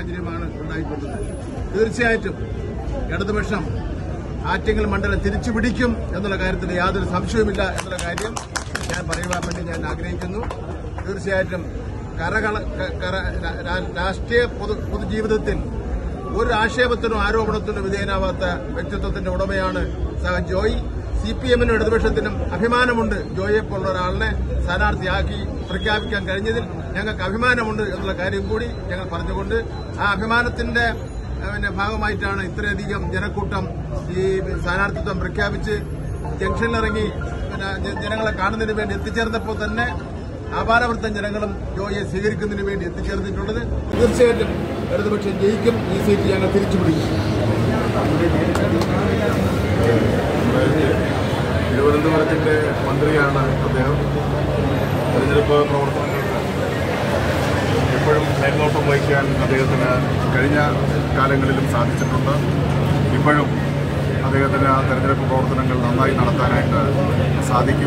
സാഹചര്യമാണ് ഉണ്ടായിക്കൊണ്ടത് തീർച്ചയായിട്ടും ഇടതുപക്ഷം ആറ്റിങ്ങൽ മണ്ഡലം തിരിച്ചു പിടിക്കും എന്നുള്ള കാര്യത്തിൽ യാതൊരു സംശയവുമില്ല എന്നുള്ള കാര്യം ഞാൻ പറയുവാൻ വേണ്ടി ഞാൻ ആഗ്രഹിക്കുന്നു തീർച്ചയായിട്ടും കരകള ക- കര രാ- രാ- രാഷ്ട്രീയ പൊതു പൊതുജീവിതത്തിൽ ഒരു ആക്ഷേപത്തിനോ ആരോപണത്തിനോ വിധേയനാവാത്ത വ്യക്തിത്വത്തിന്റെ ഉടമയാണ് സഹ ജോയ് സി പി എമ്മിനും ഇടതുപക്ഷത്തിനും അഭിമാനമുണ്ട് ജോയെ പോലുള്ള ഒരാളിനെ സ്ഥാനാർത്ഥിയാക്കി പ്രഖ്യാപിക്കാൻ കഴിഞ്ഞതിൽ ഞങ്ങൾക്ക് അഭിമാനമുണ്ട് എന്നുള്ള കാര്യം കൂടി ഞങ്ങൾ പറഞ്ഞുകൊണ്ട് ആ അഭിമാനത്തിന്റെ ഏഹ്, പിന്നെ ഭാഗമായിട്ടാണ് ഇത്രയധികം ജനക്കൂട്ടം ഈ സ്ഥാനാർത്ഥിത്വം പ്രഖ്യാപിച്ച് ജംഗ്ഷനിലിറങ്ങി പിന്നെ ജ- ജനങ്ങളെ കാണുന്നതിന് വേണ്ടി എത്തിച്ചേർന്നപ്പോൾ തന്നെ അപാരവൃത്തം ജനങ്ങളും ജോയെ സ്വീകരിക്കുന്നതിന് വേണ്ടി എത്തിച്ചേർന്നിട്ടുള്ളത് തീർച്ചയായിട്ടും ഇടതുപക്ഷം ജയിക്കും ഈ സീറ്റ് ഞങ്ങൾ തിരിച്ചു പിടിക്കും തിരുവനന്തപുരത്തിന്റെ മന്ത്രിയാണ് അദ്ദേഹം തെരഞ്ഞെടുപ്പ് പ്രവർത്തനങ്ങൾക്ക് എപ്പോഴും മേൽനോട്ടം വഹിക്കാൻ അദ്ദേഹത്തിന് കഴിഞ്ഞ കാലങ്ങളിലും സാധിച്ചിട്ടുണ്ട് ഇപ്പോഴും അദ്ദേഹത്തിന് ആ തെരഞ്ഞെടുപ്പ് പ്രവർത്തനങ്ങൾ നന്നായി നടത്താനായിട്ട് സാധിക്കും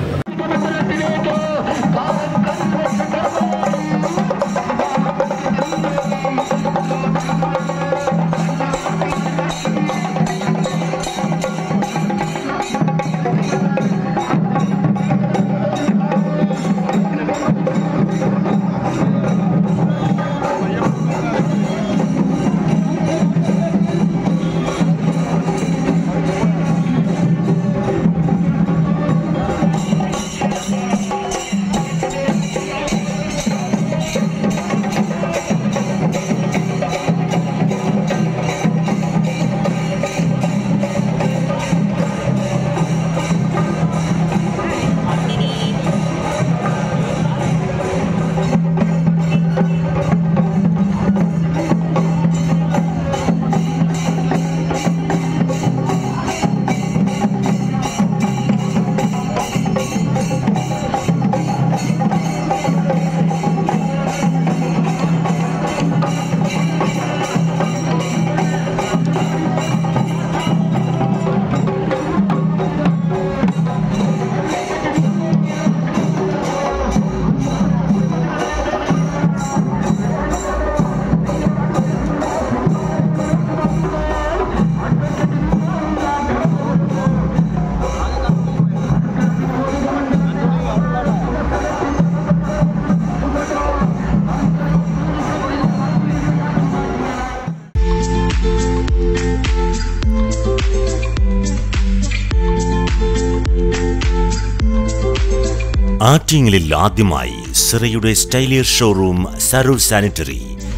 ആറ്റിങ്ങലിൽ ആദ്യമായി സിറയുടെ സ്റ്റൈലിയർ ഷോറൂം സരൂർ സാനിറ്ററി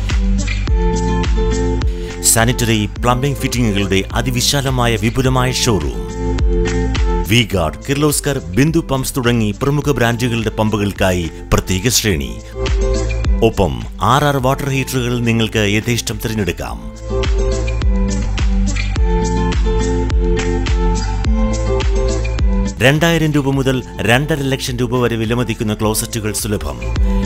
സാനിറ്ററി പ്ലംബിംഗ് ഫിറ്റിംഗുകളുടെ അതിവിശാലമായ വിപുലമായ showroom V Guard Kirloskar Bindu pumps തുടങ്ങി പ്രമുഖ ബ്രാൻഡുകളുടെ പമ്പുകൾക്കായി പ്രത്യേക ശ്രേണി ഒപ്പം ആർ ആർ വാട്ടർ ഹീറ്ററുകൾ നിങ്ങൾക്ക് യഥേഷ്ടം തിരഞ്ഞെടുക്കാം രണ്ടായിരം രൂപ മുതൽ രണ്ടര ലക്ഷം രൂപ വരെ വിലമതിക്കുന്ന ക്ലോസറ്റുകൾ സുലഭം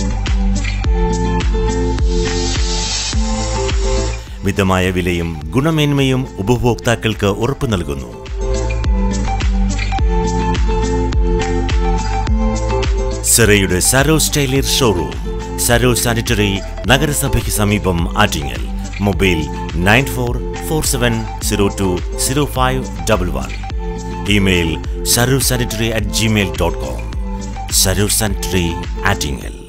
മിതമായ വിലയും ഗുണമേന്മയും ഉപഭോക്താക്കൾക്ക് ഉറപ്പു നൽകുന്നു സെറയുടെ സരോ സ്റ്റൈലിയർ ഷോറൂം സരോ സാനിറ്ററി നഗരസഭയ്ക്ക് സമീപം Attingal mobile nine four four seven zero two zero five double one email Saro sanitary at Gmail dot com Saro sanitary Attingal